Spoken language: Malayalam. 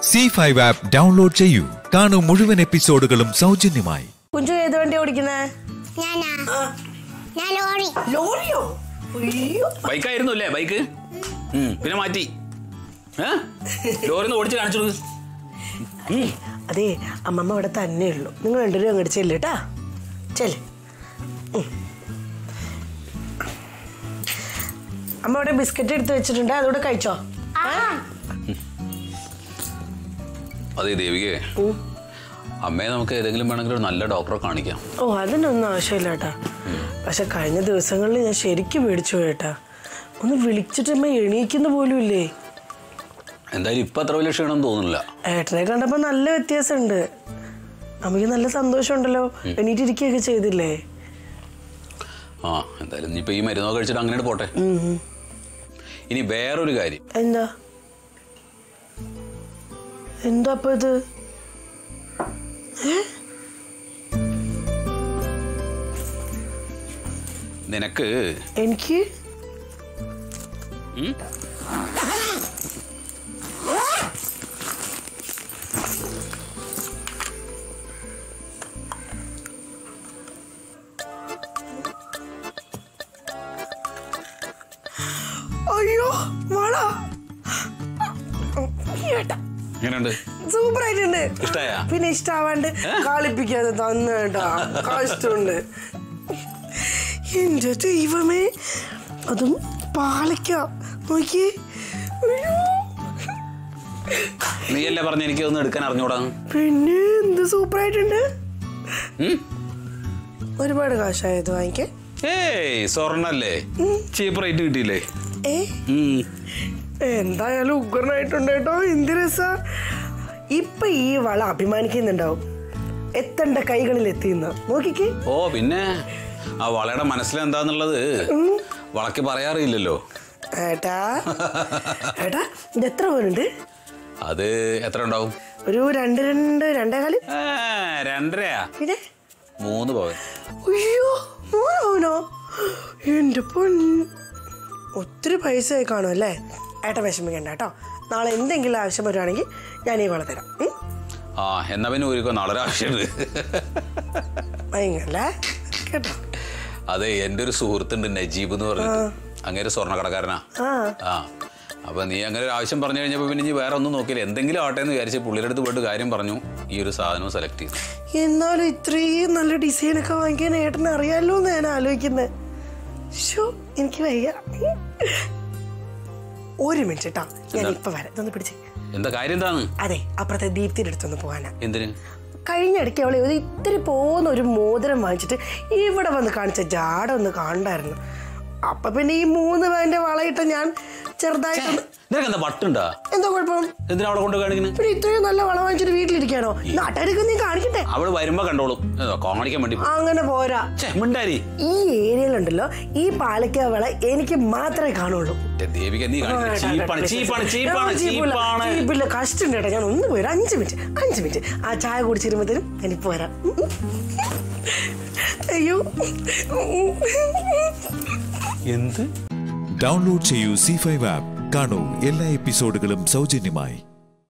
സി ഫൈവ് ആപ്പ് ഡൗൺലോഡ് ചെയ്യൂ കാണൂ മുഴുവൻ എപ്പിസോഡുകളും സൗജന്യമായി കുഞ്ചു ഏത് വണ്ടി ഓടിക്കുന്നേ ഞാനാ ഞാൻ ലോറി ലോറിയോ അയ്യോ ബൈക്കായിരുന്നു അല്ലേ ബൈക്ക് ഉം, പിന്നെ മാറ്റി ഏ ലോറിന്ന് ഓടിച്ച് കാണിച്ചു കൊടുക്ക്. ഉം. അതെ അമ്മമ്മ ഇവിടെ തന്നെ ഉള്ളു നിങ്ങൾ രണ്ടുപേരും അങ്ങോട്ട് ചെല്ലേട്ടാ ചെല് ഉം. അമ്മ ഇവിടെ ബിസ്ക്കറ്റ് എടുത്ത് വെച്ചിട്ടുണ്ട് അതോടെ കഴിച്ചോ അതെ ദേവികേ അമ്മയെ നമുക്ക് ഏതെങ്കിലും വേണമെങ്കിൽ ഒരു നല്ല ഡോക്ടറെ കാണിക്കാം ഓ അതിനൊന്നും ആവശ്യമില്ല ഏട്ടാ പക്ഷെ കഴിഞ്ഞ ദിവസങ്ങളിൽ ഞാൻ ശരിക്കും പേടിച്ചു പോയേട്ടാ ഒന്ന് വിളിച്ചിട്ട് അമ്മ എണീക്കുന്ന പോലും ഇല്ലേ എന്തായാലും ഇപ്പൊ അത്ര വലിയ ക്ഷീണം തോന്നുന്നില്ല ഏട്ടനെ കണ്ടപ്പോ നല്ല വ്യത്യാസമുണ്ട് അമ്മയ്ക്ക് നല്ല സന്തോഷമുണ്ടല്ലോ എണീറ്റിരിക്കുകയൊക്കെ ചെയ്തില്ലേ ആ എന്തായാലും ഇനിയിപ്പോ ഈ മരുന്നൊക്കെ കഴിച്ചിട്ട് അങ്ങനെ പോട്ടെ ഇനി വേറൊരു കാര്യം എന്താ എന്താ അപ്പൊ ഇത് നിനക്ക് എനിക്ക് ഉം? അയ്യോ വള ഏട്ടാ എങ്ങനെയുണ്ട് സൂപ്പർ ആയിട്ടുണ്ട് ഇഷ്ടായ പിന്നെ ഇഷ്ടാവാണ്ട് കളിപ്പിക്കാതെ തന്നു കേട്ടാ കഷ്ടമുണ്ട് എന്റെ ദൈവമേ അതും പാലയ്ക്ക നോക്കിയേ അയ്യോ. നീയല്ലേ പറഞ്ഞ എനിക്ക് ഒന്ന് എടുക്കാൻ അറിഞ്ഞൂടാ പിന്നെ എന്ത് സൂപ്പർ ആയിട്ടുണ്ട് ഉം? ഒരുപാട് കാശായത് വാങ്ങിക്കാൻ ഏയ് സ്വർണ്ണല്ലേ ചീപ്പ് റേറ്റ് കിട്ടിയില്ലേ ഏ ഉം. എന്തായാലും ഉഗ്രനായിട്ടുണ്ട് കേട്ടോ എന്ത് രസ ഇപ്പൊ ഈ വള അഭിമാനിക്കുന്നുണ്ടാവും എത്തണ്ട കൈകളിൽ എത്തിയെന്ന് നോക്കിക്കേ ഓ പിന്നെ ആ വളയുടെ മനസ്സിലെന്താന്നുള്ളത് വളക്ക് പറയാറില്ലല്ലോ ഏട്ടാ ഏട്ടാ ഇത് എത്ര പോലുണ്ട് അത് എത്ര ഉണ്ടാവും ഒരു രണ്ട് രണ്ട് രണ്ടേ കാല് ആ, രണ്ടരയാ പിന്നെ മൂന്ന് പവൻ അയ്യോ മൂന്നോ എന്റെ പൊൻ ഒത്തിരി പൈസ ആയി കാണും അല്ലേ ഏട്ട വിഷമിക്കണ്ട കേട്ടോ നാളെ എന്തെങ്കിലും ആവശ്യം വരുവാണെങ്കിൽ ഞാൻ ഈ വള തരാം ഉം? ആ എന്നാ പിന്നെ ഊരിക്കോ നാളെ ഒരു ആവശ്യമുണ്ട് ഭയങ്കരല്ലേ കേട്ടോ അതെ എൻ്റെ ഒരു സുഹൃത്തുണ്ട് നജീബ് എന്ന് പറഞ്ഞിട്ട് അങ്ങനെ സ്വർണ്ണ കടക്കാരനാ ആ ആ അപ്പൊ നീ അങ്ങനെ ഒരു ആവശ്യം പറഞ്ഞു കഴിഞ്ഞപ്പോ പിന്നെ ഇനി വേറെ ഒന്നും നോക്കില്ല എന്തെങ്കിലും ആട്ടെ എന്ന് വിചാരിച്ച് പുള്ളിയുടെ അടുത്ത് പോയിട്ട് കാര്യം പറഞ്ഞു ഈ ഒരു സാധനവും സെലക്ട് ചെയ്തു എന്നാലും ഇത്രയും നല്ല ഡിസൈൻ ഒക്കെ വാങ്ങിക്കാൻ ഏട്ടനെ അറിയാലോ എന്ന് ഞാൻ ആലോചിക്കുന്നത് ഷോ എനിക്ക് വയ്യ ഒരു മിനിറ്റ് കേട്ടോ ഞാൻ ഇപ്പൊ വരാം ഇതൊന്ന് പിടിച്ച് എന്താ കാര്യം എന്താണ് അതെ അപ്പുറത്തെ ദീപ്തിയുടെ അടുത്തൊന്ന് പോകാനാ എന്തിന് കഴിഞ്ഞ ഇടയ്ക്ക് അവളെ ഒരു ഇത്തിരി പോകുന്ന ഒരു മോതിരം വാങ്ങിച്ചിട്ട് ഇവിടെ വന്ന് കാണിച്ച ജാട ഒന്ന് കാണണ്ടായിരുന്നു അപ്പൊ പിന്നെ ഈ മൂന്ന് പേന്റെ വളയിട്ട് ഞാൻ ചെറുതായിട്ടൊന്ന് നിനക്ക് എന്താ വട്ടുണ്ടാ എന്താ കുഴപ്പം എന്തിനാ അവളെ കൊണ്ട് കാണിക്കുന്നത് പിന്നെ ഇത്രയും നല്ല വള വാങ്ങിച്ചിട്ട് വീട്ടിലിരിക്കാനോ നാട്ടുകാർക്ക് നീ കാണിക്കട്ടെ അവള് വരുമ്പോ കണ്ടോളും ഏതോ കാണിക്കാൻ വേണ്ടി പോ- അങ്ങനെ പോരാ ഛെ, മിണ്ടാരി ഈ ഏരിയയിലുണ്ടല്ലോ ഈ പാലക്ക വള എനിക്ക് മാത്രമേ കാണുള്ളൂ എന്റെ ദേവിക നീ കാണിക്കുന്നത് ചീപ്പാണ് ചീപ്പാണ് ചീപ്പാണ് ചീപ്പില്ല, ചീപ്പാണ് ചീപ്പില്ല കഷ്ടം കേട്ടോ ഞാൻ ഒന്ന് പോരാ അഞ്ച് മിനിറ്റ് അഞ്ച് മിനിറ്റ് ആ ചായ കുടിച്ചിരുമ്പോഴത്തേനും ഞാനിപ്പോ വരാം അയ്യോ എന്ത് ഡൗൺലോഡ് ചെയ്യൂ സി ഫൈവ് ആപ്പ് കാണൂ എല്ലാ എപ്പിസോഡുകളും സൗജന്യമായി